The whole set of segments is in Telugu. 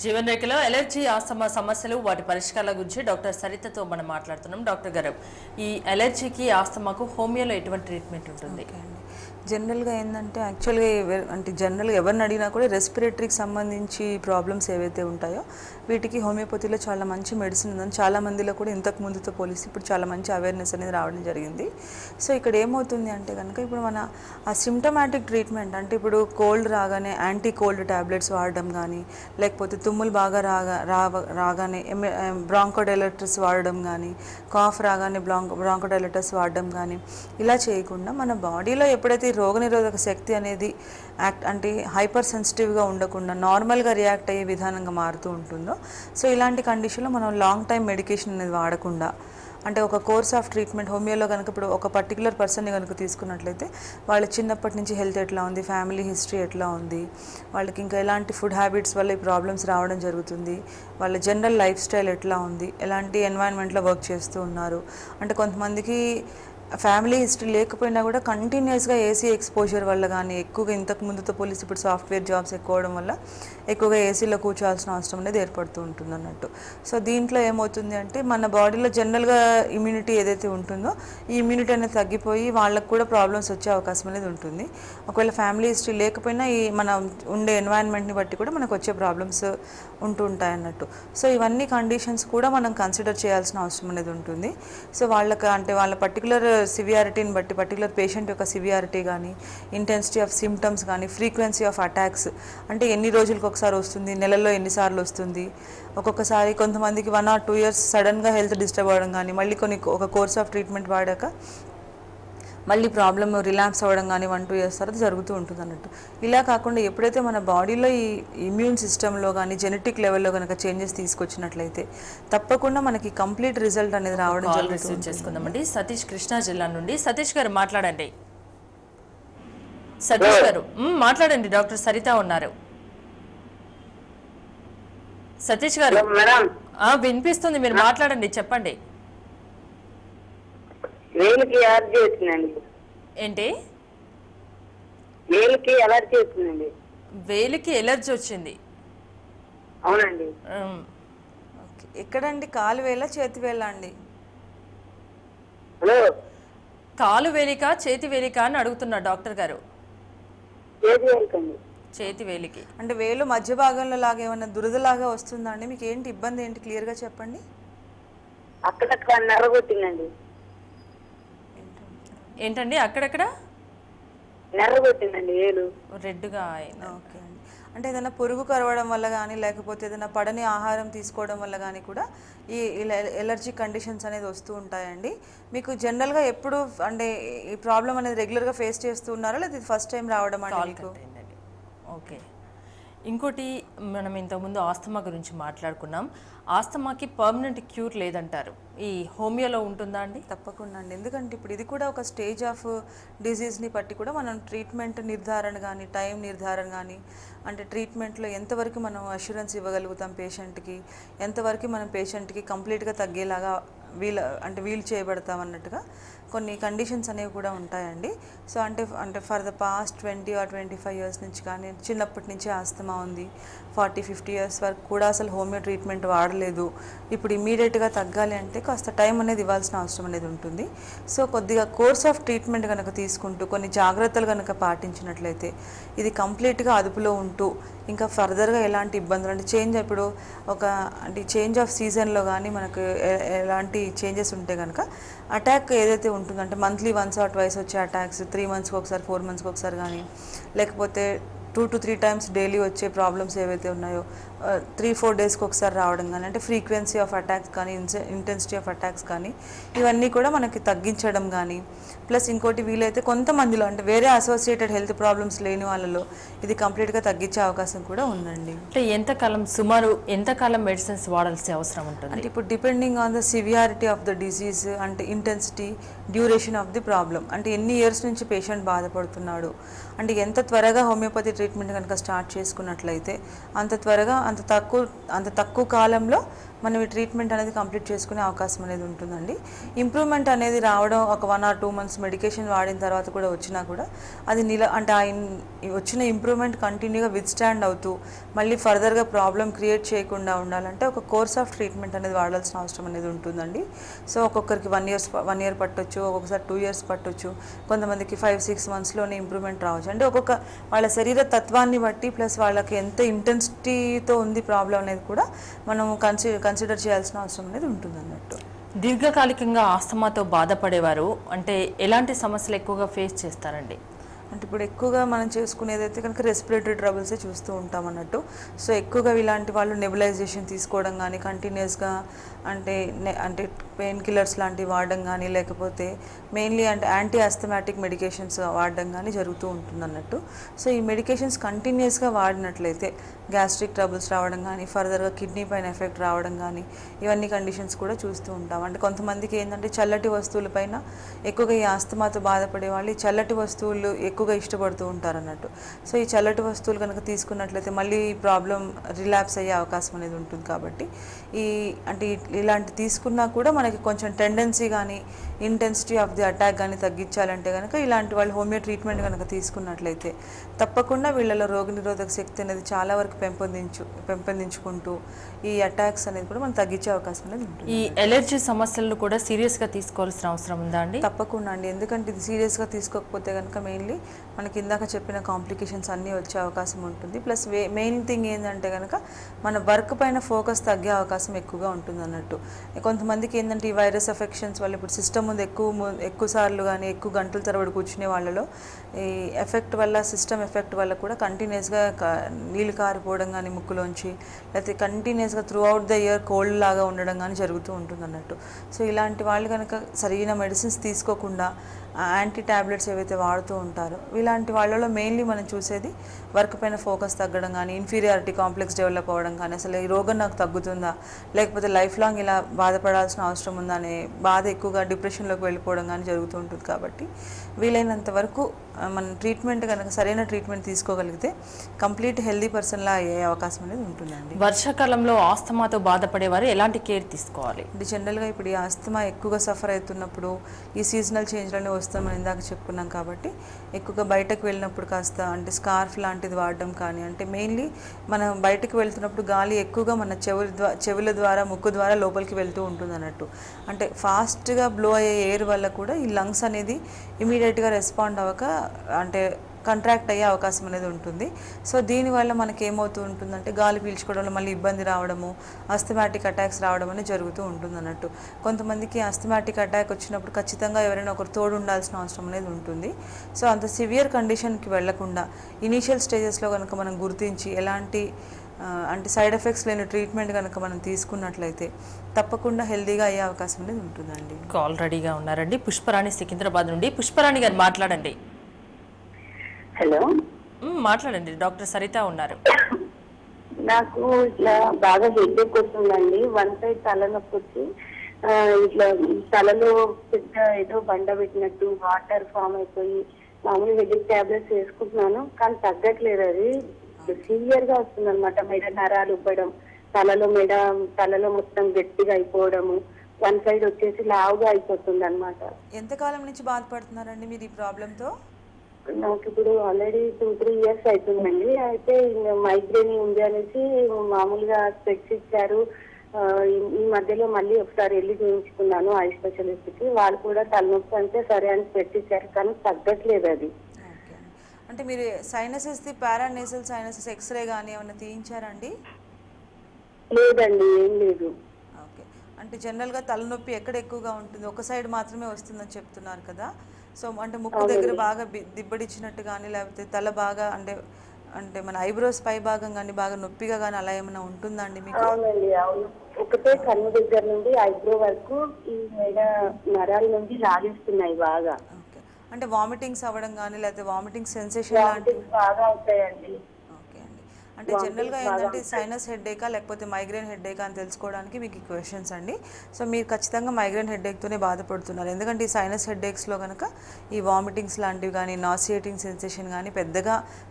జీవన్ రేఖలో ఎలర్జీ ఆస్తమా సమస్యలు వాటి పరిష్కారాల గురించి డాక్టర్ సరితతో మనం మాట్లాడుతున్నాం డాక్టర్ గారు ఈ ఎలర్జీకి ఆస్తమాకు హోమియోలో ఎటువంటి ట్రీట్మెంట్ ఉంటుంది ఓకే అండి జనరల్గా ఏంటంటే యాక్చువల్గా ఎవ- అంటే జనరల్గా ఎవరిని అడిగినా కూడా రెస్పిరేటరీకి సంబంధించి ప్రాబ్లమ్స్ ఏవైతే ఉంటాయో వీటికి హోమియోపతిలో చాలా మంచి మెడిసిన్ ఉందని చాలా మందిలో కూడా ఇంతకు ముందుతో పోలిస్తే ఇప్పుడు చాలా మంచి అవేర్నెస్ అనేది రావడం జరిగింది సో ఇక్కడ ఏమవుతుంది అంటే కనుక ఇప్పుడు మన ఆ సిమ్టమాటిక్ ట్రీట్మెంట్ అంటే ఇప్పుడు కోల్డ్ రాగానే యాంటీ కోల్డ్ ట్యాబ్లెట్స్ వాడడం కానీ లేకపోతే తుమ్ములు బాగా రాగా రావ రాగానే బ్రాంకోడైలటర్స్ వాడడం కానీ కాఫ్ రాగానే బ్రాంక్ బ్రాంకోడైలటర్స్ వాడడం కానీ ఇలా చేయకుండా మన బాడీలో ఎప్పుడైతే ఈ రోగనిరోధక శక్తి అనేది యాక్ట్ అంటే హైపర్ సెన్సిటివ్గా ఉండకుండా నార్మల్గా రియాక్ట్ అయ్యే విధానంగా మారుతూ ఉంటుందో సో ఇలాంటి కండిషన్లో మనం లాంగ్ టైం మెడికేషన్ అనేది వాడకుండా అంటే ఒక కోర్స్ ఆఫ్ ట్రీట్మెంట్ హోమియోలో కనుక ఇప్పుడు ఒక పర్టికులర్ పర్సన్ని కనుక తీసుకున్నట్లయితే వాళ్ళ చిన్నప్పటి నుంచి హెల్త్ ఎట్లా ఉంది ఫ్యామిలీ హిస్టరీ ఎట్లా ఉంది వాళ్ళకి ఇంకా ఎలాంటి ఫుడ్ హ్యాబిట్స్ వల్ల ఈ ప్రాబ్లమ్స్ రావడం జరుగుతుంది వాళ్ళ జనరల్ లైఫ్ స్టైల్ ఎట్లా ఉంది ఎలాంటి ఎన్వైరన్మెంట్లో వర్క్ చేస్తూ ఉన్నారు అంటే కొంతమందికి ఫ్యామిలీ హిస్టరీ లేకపోయినా కూడా కంటిన్యూస్గా ఏసీ ఎక్స్పోజర్ వల్ల కానీ ఎక్కువగా ఇంతకు ముందుతో పోలీసు ఇప్పుడు సాఫ్ట్వేర్ జాబ్స్ ఎక్కువ అవడం వల్ల ఎక్కువగా ఏసీలో కూర్చోవాల్సిన అవసరం అనేది ఏర్పడుతూ ఉంటుంది అన్నట్టు సో దీంట్లో ఏమవుతుంది అంటే మన బాడీలో జనరల్గా ఇమ్యూనిటీ ఏదైతే ఉంటుందో ఈ ఇమ్యూనిటీ అనేది తగ్గిపోయి వాళ్ళకు కూడా ప్రాబ్లమ్స్ వచ్చే అవకాశం అనేది ఉంటుంది ఒకవేళ ఫ్యామిలీ హిస్టరీ లేకపోయినా ఈ మన ఉండే ఎన్వైరన్మెంట్ని బట్టి కూడా మనకు వచ్చే ప్రాబ్లమ్స్ ఉంటూ ఉంటాయి అన్నట్టు సో ఇవన్నీ కండిషన్స్ కూడా మనం కన్సిడర్ చేయాల్సిన అవసరం అనేది ఉంటుంది సో వాళ్ళకి అంటే వాళ్ళ పర్టికులర్ సివియారిటీని బట్టి పర్టికులర్ పేషెంట్ యొక్క సివియారిటీ కానీ ఇంటెన్సిటీ ఆఫ్ సిమ్టమ్స్ కానీ ఫ్రీక్వెన్సీ ఆఫ్ అటాక్స్ అంటే ఎన్ని రోజులకు ఒకసారి వస్తుంది నెలల్లో ఎన్నిసార్లు వస్తుంది ఒక్కొక్కసారి కొంతమందికి వన్ ఆర్ టూ ఇయర్స్ సడన్గా హెల్త్ డిస్టర్బ్ అవ్వడం కానీ మళ్ళీ కొన్ని ఒక కోర్స్ ఆఫ్ ట్రీట్మెంట్ వాడాక మళ్ళీ ప్రాబ్లమ్ రిలాప్స్ అవ్వడం కానీ వన్ టూ ఇయర్స్ తర్వాత జరుగుతూ ఉంటుంది అన్నట్టు ఇలా కాకుండా ఎప్పుడైతే మన బాడీలో ఈ ఇమ్యూన్ సిస్టంలో కానీ జెనెటిక్ లెవెల్లో కనుక చేంజెస్ తీసుకొచ్చినట్లయితే తప్పకుండా మనకి కంప్లీట్ రిజల్ట్ అనేది రావడం కాల్ జరుగుతుంది రిసీవ్ చేసుకుందామండి సతీష్ కృష్ణా జిల్లా నుండి సతీష్ గారు మాట్లాడండి సతీష్ గారు మ్, మాట్లాడండి డాక్టర్ సరిత ఉన్నారు సతీష్ గారు హలో మేడం ఆ, వినిపిస్తుంది మీరు మాట్లాడండి చెప్పండి వేలికి అలర్జీ వచ్చిందండి ఏంటి వేలికి అలర్జీ వచ్చిందండి వేలికి ఎలర్జీ వచ్చింది అవునండి ఉమ్, ఓకే ఎక్కడండి కాలు వేళ చేతి వేళ అండి హలో కాలు వేలిక చేతి వేలిక అని అడుగుతున్నా డాక్టర్ గారు ఏది వేలికండి చేతి వేలికి అంటే వేలు మధ్య భాగంలో లాగా ఏమైనా దురదలాగా వస్తుందా అండి మీకు ఏంటి ఇబ్బంది ఏంటి క్లియర్గా చెప్పండి అక్కడక్కడ నెర్రగొట్టిందండి ఏంటండి అక్కడక్కడ నెర్రగొట్టిందండి వేలు రెడ్గా అయింది ఓకే అండి అంటే ఏదైనా పురుగు కరవడం వల్ల కానీ లేకపోతే ఏదైనా పడని ఆహారం తీసుకోవడం వల్ల కానీ కూడా ఈ ఇలా ఎలర్జీ కండిషన్స్ అనేది వస్తూ ఉంటాయండి మీకు జనరల్గా ఎప్పుడు అంటే ఈ ప్రాబ్లం అనేది రెగ్యులర్గా ఫేస్ చేస్తూ ఉన్నారా లేదా ఇది ఫస్ట్ టైం రావడం అండి మీకు కట్ అయిందండి ఓకే ఇంకోటి మనం ఇంతకుముందు ఆస్తమా గురించి మాట్లాడుకున్నాం ఆస్తమాకి పర్మనెంట్ క్యూర్ లేదంటారు ఈ హోమియోలో ఉంటుందా అండి తప్పకుండా అండి ఎందుకంటే ఇప్పుడు ఇది కూడా ఒక స్టేజ్ ఆఫ్ డిసీజ్ని బట్టి కూడా మనం ట్రీట్మెంట్ నిర్ధారణ కానీ టైం నిర్ధారణ కానీ అంటే ట్రీట్మెంట్లో ఎంతవరకు మనం అష్యూరెన్స్ ఇవ్వగలుగుతాం పేషెంట్కి ఎంతవరకు మనం పేషెంట్కి కంప్లీట్గా తగ్గేలాగా వీలు అంటే వీలు చేయబడతాం అన్నట్టుగా కొన్ని కండిషన్స్ అనేవి కూడా ఉంటాయండి సో అంటే అంటే for the past twenty or twenty five years నుంచి కానీ చిన్నప్పటి నుంచి ఆస్తమా ఉంది ఫార్టీ ఫిఫ్టీ ఇయర్స్ వరకు కూడా అసలు హోమియో ట్రీట్మెంట్ వాడలేదు ఇప్పుడు ఇమీడియట్గా తగ్గాలి అంటే కాస్త టైం అనేది ఇవ్వాల్సిన అవసరం అనేది ఉంటుంది సో కొద్దిగా కోర్స్ ఆఫ్ ట్రీట్మెంట్ కనుక తీసుకుంటూ కొన్ని జాగ్రత్తలు కనుక పాటించినట్లయితే ఇది కంప్లీట్గా అదుపులో ఉంటూ ఇంకా ఫర్దర్గా ఎలాంటి ఇబ్బందులు అంటే చేంజ్ ఇప్పుడు ఒక అంటే చేంజ్ ఆఫ్ సీజన్లో కానీ మనకు ఎ- ఎలాంటి చేంజెస్ ఉంటే కనుక అటాక్ ఏదైతే ఉంటుందో అంటే మంత్లీ వన్స్ ఆర్ ట్వైస్ వచ్చే అటాక్స్ త్రీ మంత్స్కి ఒకసారి ఫోర్ మంత్స్కి ఒకసారి కానీ లేకపోతే two to three times daily వచ్చే ప్రాబ్లమ్స్ ఏవైతే ఉన్నాయో త్రీ ఫోర్ డేస్కి ఒకసారి రావడం కానీ అంటే ఫ్రీక్వెన్సీ ఆఫ్ అటాక్స్ కానీ ఇంటెన్సిటీ ఆఫ్ అటాక్స్ కానీ ఇవన్నీ కూడా మనకి తగ్గించడం కానీ ప్లస్ ఇంకోటి వీలైతే కొంతమందిలో అంటే వేరే అసోసియేటెడ్ హెల్త్ ప్రాబ్లమ్స్ లేని వాళ్ళలో ఇది కంప్లీట్గా తగ్గించే అవకాశం కూడా ఉందండి అంటే ఎంతకాలం సుమారు ఎంతకాలం మెడిసిన్స్ వాడాల్సిన అవసరం ఉంటుంది అంటే ఇప్పుడు depending on the severity of the disease అంటే intensity duration of the problem అంటే ఎన్ని ఇయర్స్ నుంచి పేషెంట్ బాధపడుతున్నాడు అంటే ఎంత త్వరగా హోమియోపతి ట్రీట్మెంట్ కనుక స్టార్ట్ చేసుకున్నట్లయితే అంత త్వరగా అంత తక్కువ అంత తక్కువ కాలంలో మనం ఈ ట్రీట్మెంట్ అనేది కంప్లీట్ చేసుకునే అవకాశం అనేది ఉంటుందండి ఇంప్రూవ్మెంట్ అనేది రావడం ఒక one or two months medication వాడిన తర్వాత కూడా వచ్చినా కూడా అది నిల అంటే ఆ ఇన్- వచ్చిన ఇంప్రూవ్మెంట్ కంటిన్యూగా విత్ స్టాండ్ అవుతూ మళ్ళీ ఫర్దర్గా ప్రాబ్లం క్రియేట్ చేయకుండా ఉండాలంటే ఒక కోర్స్ ఆఫ్ ట్రీట్మెంట్ అనేది వాడాల్సిన అవసరం అనేది ఉంటుందండి సో ఒక్కొక్కరికి వన్ ఇయర్స్ వన్ ఇయర్ పట్టొచ్చు ఒక్కొక్కసారి టూ ఇయర్స్ పట్టొచ్చు కొంతమందికి ఫైవ్ సిక్స్ మంత్స్లోనే ఇంప్రూవ్మెంట్ రావచ్చు అంటే ఒక్కొక్క వాళ్ళ శరీర తత్వాన్ని బట్టి ప్లస్ వాళ్ళకి ఎంత ఇంటెన్సిటీతో ఉంది ప్రాబ్లం అనేది కూడా మనం కన్సి కన్సిడర్ చేయాల్సిన అవసరం అనేది ఉంటుంది అన్నట్టు దీర్ఘకాలికంగా ఆస్తమాతో బాధపడేవారు అంటే ఎలాంటి సమస్యలు ఎక్కువగా ఫేస్ చేస్తారండి అంటే ఇప్పుడు ఎక్కువగా మనం చేసుకునేది అయితే కనుక రెస్పిరేటరీ ట్రబుల్సే చూస్తూ ఉంటాం అన్నట్టు సో ఎక్కువగా ఇలాంటి వాళ్ళు నెబులైజేషన్ తీసుకోవడం కానీ కంటిన్యూస్గా అంటే నె- అంటే పెయిన్ కిల్లర్స్ లాంటివి వాడడం కానీ లేకపోతే మెయిన్లీ అంటే యాంటీ అస్థమాటిక్ మెడికేషన్స్ వాడడం కానీ జరుగుతూ ఉంటుంది అన్నట్టు సో ఈ మెడికేషన్స్ కంటిన్యూస్గా వాడినట్లయితే గ్యాస్ట్రిక్ ట్రబుల్స్ రావడం కానీ ఫర్దర్గా కిడ్నీ పైన ఎఫెక్ట్ రావడం కానీ ఇవన్నీ కండిషన్స్ కూడా చూస్తూ ఉంటాం అంటే కొంతమందికి ఏంటంటే చల్లటి వస్తువులపైన ఎక్కువగా ఈ ఆస్తమాతో బాధపడే వాళ్ళు ఈ చల్లటి వస్తువులు ఎక్కువగా ఇష్టపడుతూ ఉంటారు అన్నట్టు సో ఈ చల్లటి వస్తువులు కనుక తీసుకున్నట్లయితే మళ్ళీ ఈ ప్రాబ్లం రిలాప్స్ అయ్యే అవకాశం అనేది ఉంటుంది కాబట్టి ఈ అంటే ఈ- ఇలాంటి తీసుకున్నా కూడా మనకి కొంచెం టెండెన్సీ కానీ ఇంటెన్సిటీ ఆఫ్ ది అటాక్ కానీ తగ్గించాలంటే కనుక ఇలాంటి వాళ్ళు హోమియో ట్రీట్మెంట్ కనుక తీసుకున్నట్లయితే తప్పకుండా వీళ్ళలో రోగనిరోధక శక్తి అనేది చాలా వరకు పెంపొందించు పెంపొందించుకుంటూ ఈ అటాక్స్ అనేది కూడా మనం తగ్గించే అవకాశం అనేది ఉంటుంది ఈ ఎలర్జీ సమస్యలను కూడా సీరియస్గా తీసుకోవాల్సిన అవసరం ఉందా అండి తప్పకుండా అండి ఎందుకంటే ఇది సీరియస్గా తీసుకోకపోతే కనుక మెయిన్లీ మనకి ఇందాక చెప్పిన కాంప్లికేషన్స్ అన్నీ వచ్చే అవకాశం ఉంటుంది ప్లస్ మెయిన్ థింగ్ ఏంటంటే కనుక మన వర్క్ పైన ఫోకస్ తగ్గే అవకాశం ఎక్కువగా ఉంటుంది అన్నట్టు కొంతమందికి ఏంటంటే ఈ వైరస్ ఎఫెక్షన్స్ వల్ల ఇప్పుడు సిస్టమ్ ముందు ఎక్కువ ము- ఎక్కువ సార్లు కానీ ఎక్కువ గంటల తరబడి కూర్చునే వాళ్ళలో ఈ ఎఫెక్ట్ వల్ల సిస్టమ్ ఎఫెక్ట్ వల్ల కూడా కంటిన్యూస్గా నీళ్ళు కారిపోవడం కానీ ముక్కులోంచి లేకపోతే కంటిన్యూస్గా throughout the year cold లాగా ఉండడం కానీ జరుగుతూ ఉంటుంది అన్నట్టు సో ఇలాంటి వాళ్ళు కనుక సరైన మెడిసిన్స్ తీసుకోకుండా యాంటీ ట్యాబ్లెట్స్ ఏవైతే వాడుతూ ఉంటారో ఇలాంటి వాళ్ళలో మెయిన్లీ మనం చూసేది వర్క్ పైన ఫోకస్ తగ్గడం కానీ ఇన్ఫీరియారిటీ కాంప్లెక్స్ డెవలప్ అవ్వడం కానీ అసలు ఈ రోగం నాకు తగ్గుతుందా లేకపోతే లైఫ్ లాంగ్ ఇలా బాధపడాల్సిన అవసరం ఉందా అనే బాధ ఎక్కువగా డిప్రెషన్లోకి వెళ్ళిపోవడం కానీ జరుగుతూ ఉంటుంది కాబట్టి వీలైనంత వరకు ఆ, మనం ట్రీట్మెంట్ కనుక సరైన ట్రీట్మెంట్ తీసుకోగలిగితే కంప్లీట్ హెల్దీ పర్సన్లా అయ్యే అవకాశం అనేది ఉంటుందండి వర్షాకాలంలో ఆస్తమాతో బాధపడేవారు ఎలాంటి కేర్ తీసుకోవాలి అంటే జనరల్గా ఇప్పుడు ఈ ఆస్తమా ఎక్కువగా సఫర్ అవుతున్నప్పుడు ఈ సీజనల్ చేంజ్లోనే వస్తాం మనం ఇందాక చెప్పుకున్నాం కాబట్టి ఎక్కువగా బయటకు వెళ్ళినప్పుడు కాస్త అంటే స్కార్ఫ్ లాంటిది వాడడం కానీ అంటే మెయిన్లీ మనం బయటకు వెళ్తున్నప్పుడు గాలి ఎక్కువగా మన చెవుల ద్వారా చెవుల ద్వారా ముక్కు ద్వారా లోపలికి వెళ్తూ ఉంటుంది అన్నట్టు అంటే ఫాస్ట్గా బ్లో అయ్యే ఎయిర్ వల్ల కూడా ఈ లంగ్స్ అనేది ఇమీడియట్గా రెస్పాండ్ అవ్వక అంటే కంట్రాక్ట్ అయ్యే అవకాశం అనేది ఉంటుంది సో దీనివల్ల మనకి ఏమవుతూ ఉంటుందంటే గాలి పీల్చుకోవడంలో మళ్ళీ ఇబ్బంది రావడము అస్థమాటిక్ అటాక్స్ రావడం అనేది జరుగుతూ ఉంటుంది అన్నట్టు కొంతమందికి అస్థమాటిక్ అటాక్ వచ్చినప్పుడు ఖచ్చితంగా ఎవరైనా ఒకరు తోడు ఉండాల్సిన అవసరం అనేది ఉంటుంది సో అంత సివియర్ కండిషన్కి వెళ్లకుండా ఇనీషియల్ స్టేజెస్లో కనుక మనం గుర్తించి ఎలాంటి ఆ, అంటే సైడ్ ఎఫెక్ట్స్ లేని ట్రీట్మెంట్ కనుక మనం తీసుకున్నట్లయితే తప్పకుండా హెల్తీగా అయ్యే అవకాశం అనేది ఉంటుందండి కాల్ రెడీగా ఉన్నారండి పుష్పరాణి సికింద్రాబాద్ నుండి పుష్పరాణి గారు మాట్లాడండి హలో మ్, మాట్లాడండి డాక్టర్ సరిత ఉన్నారు నాకు ఇట్లా బాగా హెడ్ఏక్ వస్తుందండి వన్ సైడ్ తలనొప్పి వచ్చి ఆ, ఇట్లా తలలో పెద్ద ఏదో బండ పెట్టినట్టు వాటర్ ఫామ్ అయిపోయి మామూలు హెడ్ఏక్ టాబ్లెట్స్ వేసుకుంటున్నాను కానీ తగ్గట్లేదు అది సివియర్ గా వస్తుంది అనమాట మెడ నరాలు ఉబ్బడం తలలో మెడ తలలో మొత్తం గట్టిగా అయిపోవడము వన్ సైడ్ వచ్చేసి లావుగా అయిపోతుంది అనమాట ఎంతకాలం నుంచి బాధపడుతున్నారండి మీరు ఈ ప్రాబ్లంతో నాకు ఇప్పుడు ఆల్రెడీ టూ త్రీ ఇయర్స్ అవుతుందండి అయితే మైగ్రేన్ ఉంది అనేసి మామూలుగా స్పెక్స్ ఇచ్చారు ఆ, ఈ- ఈ మధ్యలో మళ్ళీ ఒకసారి వెళ్ళి చూపించుకున్నాను ఐ స్పెషలిస్ట్ కి వాళ్ళు కూడా తలనొప్పి అంటే సరే అని స్పెక్స్ ఇచ్చారు కానీ తగ్గట్లేదు అది ఓకే అండి అంటే మీరు సైనసెస్ది పారానేసల్ సైనసెస్ ఎక్స్రే కానీ ఏమైనా తీయించారండి లేదండి ఏం లేదు ఓకే అంటే జనరల్గా తలనొప్పి ఎక్కడ ఎక్కువగా ఉంటుంది ఒక సైడ్ మాత్రమే వస్తుందని చెప్తున్నారు కదా సో అంటే ముక్కు దగ్గర బాగా బి- దిబ్బడిచ్చినట్టు కానీ లేకపోతే తల బాగా అంటే అంటే మన ఐబ్రోస్ పై భాగం కానీ బాగా నొప్పిగా కానీ అలా ఏమైనా ఉంటుందా అండి మీకు అవునండి అవును ఒకటే కన్ను దగ్గర నుండి ఐబ్రో వరకు ఈ మెడ నరాల నుండి లాగేస్తున్నాయి బాగా ఓకే అంటే వామిటింగ్స్ అవ్వడం కానీ లేకపోతే వామిటింగ్ సెన్సేషన్ లాంటివి వామిటింగ్స్ బాగా అవుతాయండి ఓకే అండి అంటే జనరల్గా ఏంటంటే సైనస్ హెడ్ఏకా లేకపోతే మైగ్రేన్ హెడ్ఏకా అని తెలుసుకోవడానికి మీకు ఈ క్వశ్చన్స్ అండి సో మీరు ఖచ్చితంగా మైగ్రేన్ హెడ్ఏక్తోనే బాధపడుతున్నారు ఎందుకంటే ఈ సైనస్ హెడ్ఏక్స్లో కనుక ఈ వామిటింగ్స్ లాంటివి కానీ నాసియేటింగ్ సెన్సేషన్ కానీ పెద్దగా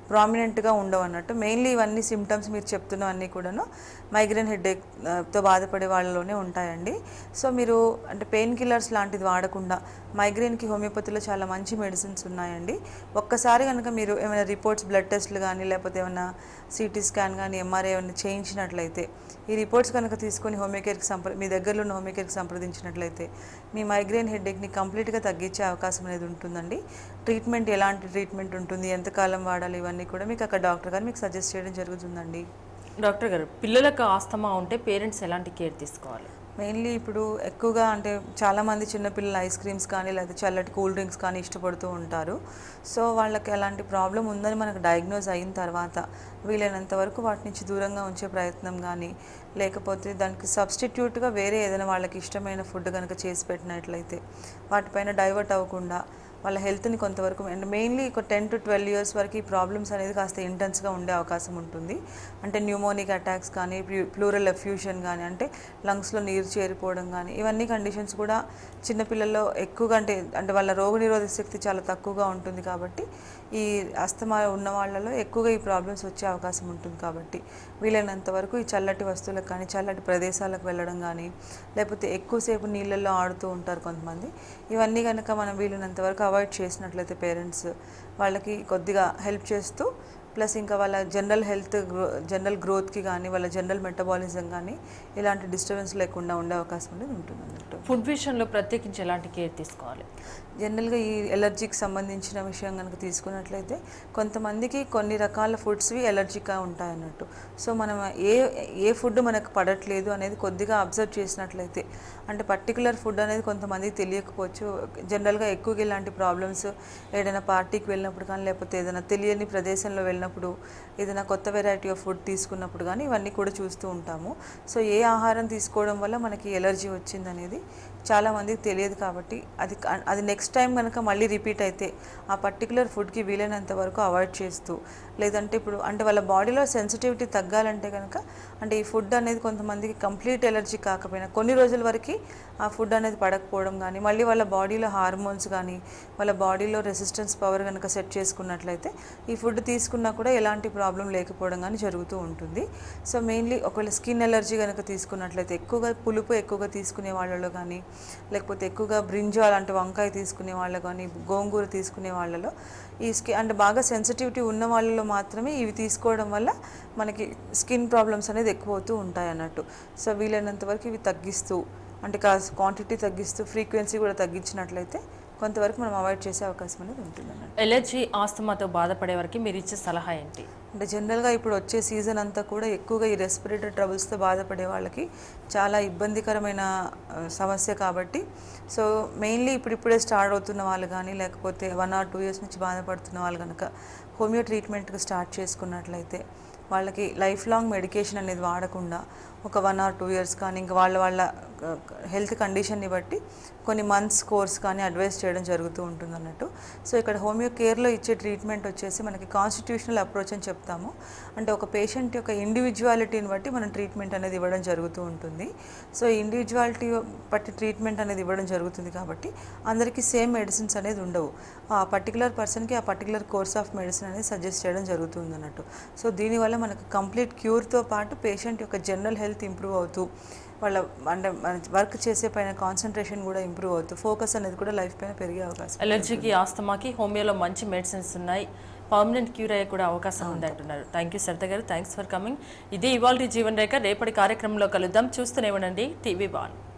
ప్రామినెంట్గా ఉండవు అన్నట్టు మెయిన్లీ ఇవన్నీ సిమ్టమ్స్ మీరు చెప్తున్నవన్నీ కూడాను మైగ్రేన్ హెడేక్ తో బాధపడే వాళ్ళలోనే ఉంటాయండి సో మీరు అంటే పెయిన్ కిల్లర్స్ లాంటిది వాడకుండా మైగ్రేన్కి హోమియోపతిలో చాలా మంచి మెడిసిన్స్ ఉన్నాయండి ఒక్కసారి కనుక మీరు ఏమైనా రిపోర్ట్స్ బ్లడ్ టెస్ట్లు కానీ లేకపోతే ఏమైనా సిటీ స్కాన్ కానీ ఎంఆర్ఐ ఏమైనా చేయించినట్లయితే ఈ రిపోర్ట్స్ కనుక తీసుకొని హోమియోకేర్కి సంప్ర మీ దగ్గరలో ఉన్న హోమియోకేర్కి సంప్రదించినట్లయితే మీ మైగ్రేన్ హెడేక్ని కంప్లీట్గా తగ్గించే అవకాశం అనేది ఉంటుందండి ట్రీట్మెంట్ ఎలాంటి ట్రీట్మెంట్ ఉంటుంది ఎంతకాలం వాడాలి ఇవన్నీ కూడా మీకు అక్కడ డాక్టర్ గారు మీకు సజెస్ట్ చేయడం జరుగుతుందండి డాక్టర్ గారు పిల్లలకు ఆస్తమా ఉంటే పేరెంట్స్ ఎలాంటి కేర్ తీసుకోవాలి మెయిన్లీ ఇప్పుడు ఎక్కువగా అంటే చాలామంది చిన్నపిల్లలు ఐస్ క్రీమ్స్ కానీ లేకపోతే చల్లటి కూల్ డ్రింక్స్ కానీ ఇష్టపడుతూ ఉంటారు సో వాళ్ళకి అలాంటి ప్రాబ్లం ఉందని మనకు డయాగ్నోజ్ అయిన తర్వాత వీలైనంత వరకు వాటి నుంచి దూరంగా ఉంచే ప్రయత్నం కానీ లేకపోతే దానికి సబ్స్టిట్యూట్గా వేరే ఏదైనా వాళ్ళకి ఇష్టమైన ఫుడ్ కనుక చేసి పెట్టినట్లయితే వాటిపైన డైవర్ట్ అవ్వకుండా వాళ్ళ హెల్త్ని కొంతవరకు అండ్ మెయిన్లీ ఒక టెన్ టు ట్వెల్వ్ ఇయర్స్ వరకు ఈ ప్రాబ్లమ్స్ అనేది కాస్త ఇంటెన్స్గా ఉండే అవకాశం ఉంటుంది అంటే న్యూమోనిక్ అటాక్స్ కానీ ప్లూరల్ ఎఫ్యూషన్ కానీ అంటే లంగ్స్లో నీరు చేరిపోవడం కానీ ఇవన్నీ కండిషన్స్ కూడా చిన్నపిల్లల్లో ఎక్కువగా అంటే అంటే వాళ్ళ రోగనిరోధక శక్తి చాలా తక్కువగా ఉంటుంది కాబట్టి ఈ అస్తమా ఉన్న వాళ్ళలో ఎక్కువగా ఈ ప్రాబ్లమ్స్ వచ్చే అవకాశం ఉంటుంది కాబట్టి వీలైనంత వరకు ఈ చల్లటి వస్తువులకు కానీ చల్లటి ప్రదేశాలకు వెళ్ళడం కానీ లేకపోతే ఎక్కువసేపు నీళ్ళల్లో ఆడుతూ ఉంటారు కొంతమంది ఇవన్నీ కనుక మనం వీలైనంత వరకు అవాయిడ్ చేసినట్లయితే పేరెంట్స్ వాళ్ళకి కొద్దిగా హెల్ప్ చేస్తూ ప్లస్ ఇంకా వాళ్ళ జనరల్ హెల్త్ గ్రో జనరల్ గ్రోత్కి కానీ వాళ్ళ జనరల్ మెటబాలిజం కానీ ఇలాంటి డిస్టర్బెన్స్ లేకుండా ఉండే అవకాశం అనేది ఉంటుంది అన్నట్టు ఫుడ్ విషయంలో ప్రత్యేకించి ఎలాంటి కేర్ తీసుకోవాలి జనరల్గా ఈ ఎలర్జీకి సంబంధించిన విషయం కనుక తీసుకున్నట్లయితే కొంతమందికి కొన్ని రకాల ఫుడ్స్వి ఎలర్జీగా ఉంటాయి అన్నట్టు సో మనం ఏ ఏ ఫుడ్ మనకు పడట్లేదు అనేది కొద్దిగా అబ్జర్వ్ చేసినట్లయితే అంటే పర్టికులర్ ఫుడ్ అనేది కొంతమందికి తెలియకపోవచ్చు జనరల్గా ఎక్కువగా ఇలాంటి ప్రాబ్లమ్స్ ఏదైనా పార్టీకి వెళ్ళినప్పుడు కానీ లేకపోతే ఏదైనా తెలియని ప్రదేశంలో వెళ్ళినప్పుడు ఏదైనా కొత్త వెరైటీ ఆఫ్ ఫుడ్ తీసుకున్నప్పుడు కానీ ఇవన్నీ కూడా చూస్తూ ఉంటాము సో ఏ ఆహారం తీసుకోవడం వల్ల మనకి ఎలర్జీ వచ్చిందనేది చాలా మందికి తెలియదు కాబట్టి అది క- అది నెక్స్ట్ టైం కనుక మళ్ళీ రిపీట్ అయితే ఆ పర్టికులర్ ఫుడ్కి వీలైనంత వరకు అవాయిడ్ చేస్తూ లేదంటే ఇప్పుడు అంటే వాళ్ళ బాడీలో సెన్సిటివిటీ తగ్గాలంటే కనుక అంటే ఈ ఫుడ్ అనేది కొంతమందికి కంప్లీట్ ఎలర్జీ కాకపోయినా కొన్ని రోజుల వరకు ఆ ఫుడ్ అనేది పడకపోవడం కానీ మళ్ళీ వాళ్ళ బాడీలో హార్మోన్స్ కానీ వాళ్ళ బాడీలో రెసిస్టెన్స్ పవర్ కనుక సెట్ చేసుకున్నట్లయితే ఈ ఫుడ్ తీసుకున్నా కూడా ఎలాంటి ప్రాబ్లం లేకపోవడం కానీ జరుగుతూ ఉంటుంది సో మెయిన్లీ ఒకవేళ స్కిన్ ఎలర్జీ కనుక తీసుకున్నట్లయితే ఎక్కువగా పులుపు ఎక్కువగా తీసుకునే వాళ్ళలో కానీ లేకపోతే ఎక్కువగా బ్రింజాల్ అంటే వంకాయ తీసుకునే వాళ్ళు కానీ గోంగూర తీసుకునే వాళ్ళలో ఈ స్కిన్ అంటే బాగా సెన్సిటివిటీ ఉన్న వాళ్ళలో మాత్రమే ఇవి తీసుకోవడం వల్ల మనకి స్కిన్ ప్రాబ్లమ్స్ అనేది ఎక్కువ అవుతూ ఉంటాయి అన్నట్టు సో వీలైనంత వరకు ఇవి తగ్గిస్తూ అంటే కాస్త క్వాంటిటీ తగ్గిస్తూ ఫ్రీక్వెన్సీ కూడా తగ్గించినట్లయితే కొంతవరకు మనం అవాయిడ్ చేసే అవకాశం అనేది ఉంటుంది అన్నట్టు ఎలర్జీ ఆస్తమాతో బాధపడే వారికి మీరు ఇచ్చే సలహా ఏంటి అంటే జనరల్గా ఇప్పుడు వచ్చే సీజన్ అంతా కూడా ఎక్కువగా ఈ రెస్పిరేటరీ ట్రబుల్స్తో బాధపడే వాళ్ళకి చాలా ఇబ్బందికరమైన ఆ, సమస్య కాబట్టి సో మెయిన్లీ ఇప్పుడిప్పుడే స్టార్ట్ అవుతున్న వాళ్ళు కానీ లేకపోతే వన్ ఆర్ టూ ఇయర్స్ నుంచి బాధపడుతున్న వాళ్ళు కనుక హోమియో ట్రీట్మెంట్కి స్టార్ట్ చేసుకున్నట్లయితే వాళ్ళకి లైఫ్ లాంగ్ మెడికేషన్ అనేది వాడకుండా ఒక వన్ ఆర్ టూ ఇయర్స్ కానీ ఇంకా వాళ్ళ వాళ్ళ హెల్త్ కండిషన్ని బట్టి కొన్ని మంత్స్ కోర్స్ కానీ అడ్వైస్ చేయడం జరుగుతూ ఉంటుంది అన్నట్టు సో ఇక్కడ హోమియో కేర్లో ఇచ్చే ట్రీట్మెంట్ వచ్చేసి మనకి కాన్స్టిట్యూషనల్ అప్రోచ్ అని చెప్తాము అంటే ఒక పేషెంట్ యొక్క ఇండివిజువాలిటీని బట్టి మనం ట్రీట్మెంట్ అనేది ఇవ్వడం జరుగుతూ ఉంటుంది సో ఇండివిజువాలిటీ బట్టి ట్రీట్మెంట్ అనేది ఇవ్వడం జరుగుతుంది కాబట్టి అందరికీ సేమ్ మెడిసిన్స్ అనేది ఉండవు ఆ పర్టికులర్ పర్సన్కి ఆ పర్టికులర్ కోర్స్ ఆఫ్ మెడిసిన్ అనేది సజెస్ట్ చేయడం జరుగుతుంది అన్నట్టు సో దీనివల్ల మనకు కంప్లీట్ క్యూర్తో పాటు పేషెంట్ యొక్క జనరల్ హెల్త్ ఇంప్రూవ్ అవుతూ వాళ్ళ అంటే వర్క్ చేసే పైన కాన్సన్ట్రేషన్ కూడా ఇంప్రూవ్ అవుతూ ఫోకస్ అనేది కూడా లైఫ్ పైన పెరిగే అవకాశం ఎలర్జీకి ఆస్తమాకి హోమియోలో మంచి మెడిసిన్స్ ఉన్నాయి పర్మనెంట్ క్యూర్ అయ్యే కూడా అవకాశం ఉంది అంటున్నారు థ్యాంక్ యూ సరిత గారు థ్యాంక్స్ ఫర్ కమింగ్ ఇదే ఇవాళ జీవన్ రేఖ రేపటి కార్యక్రమంలో కలుద్దాం చూస్తూనే ఉండండి టీవీ బాన్